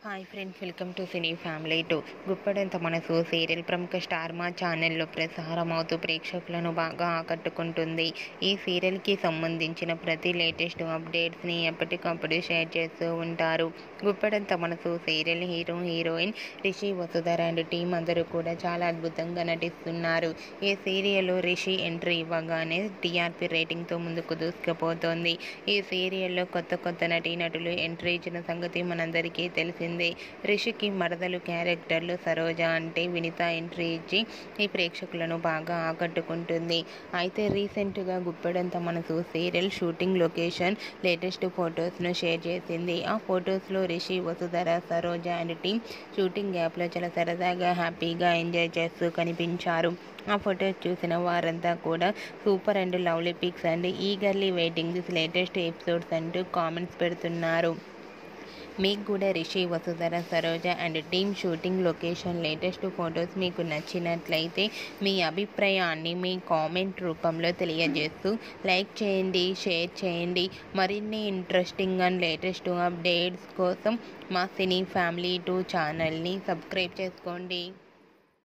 hi friends welcome to cine family two Guppedantha Manasu serial ప్రముఖ star మా ఛానల్లో ప్రసారమవుతూ ప్రేక్షకులను బాగా ఆకట్టుకుంటుంది ఈ సీరియల్కి సంబంధించిన ప్రతి లేటెస్ట్ అప్డేట్స్ని ఎప్పటికప్పుడు షేర్ చేస్తూ ఉంటారు Guppedantha Manasu serial hero heroine Rishi Vasudhara and team అందరూ కూడా చాలా అద్భుతంగా నటిస్తున్నారు ఈ సీరియల్లో రిషి ఎంట్రీ ఇవ్వగానే టీఆర్పీ రేటింగ్తో ముందుకు దూసుకుపోతోంది ఈ సీరియల్లో కొత్త కొత్త నటీనటులు ఎంట్రీ ఇచ్చిన సంగతి మనందరికీ తెలిసిందే రిషికి మరదలు క్యారెక్టర్లు సరోజ అంటే వినిత ఎంట్రీ ఇచ్చి ఈ ప్రేక్షకులను బాగా ఆకట్టుకుంటుంది అయితే రీసెంట్గా Guppedantha Manasu serial shooting location latest ఫొటోస్ను షేర్ చేసింది ఆ ఫొటోస్లో Rishi Vasudhara Saroja and team shooting గ్యాప్లో చాలా సరదాగా హ్యాపీగా ఎంజాయ్ చేస్తూ కనిపించారు ఆ ఫొటోస్ చూసిన వారంతా కూడా super and lovely pics and eagerly waiting this latest episodes అంటూ కామెంట్స్ పెడుతున్నారు మీకు కూడా Rishi Vasudhara Saroja and team shooting location latest photos మీకు నచ్చినట్లయితే మీ అభిప్రాయాన్ని మీ కామెంట్ రూపంలో తెలియజేస్తూ లైక్ చేయండి షేర్ చేయండి మరిన్ని ఇంట్రెస్టింగ్ అండ్ లేటెస్ట్ అప్డేట్స్ కోసం మా సినీ ఫ్యామిలీ టూ ఛానల్ని సబ్స్క్రైబ్ చేసుకోండి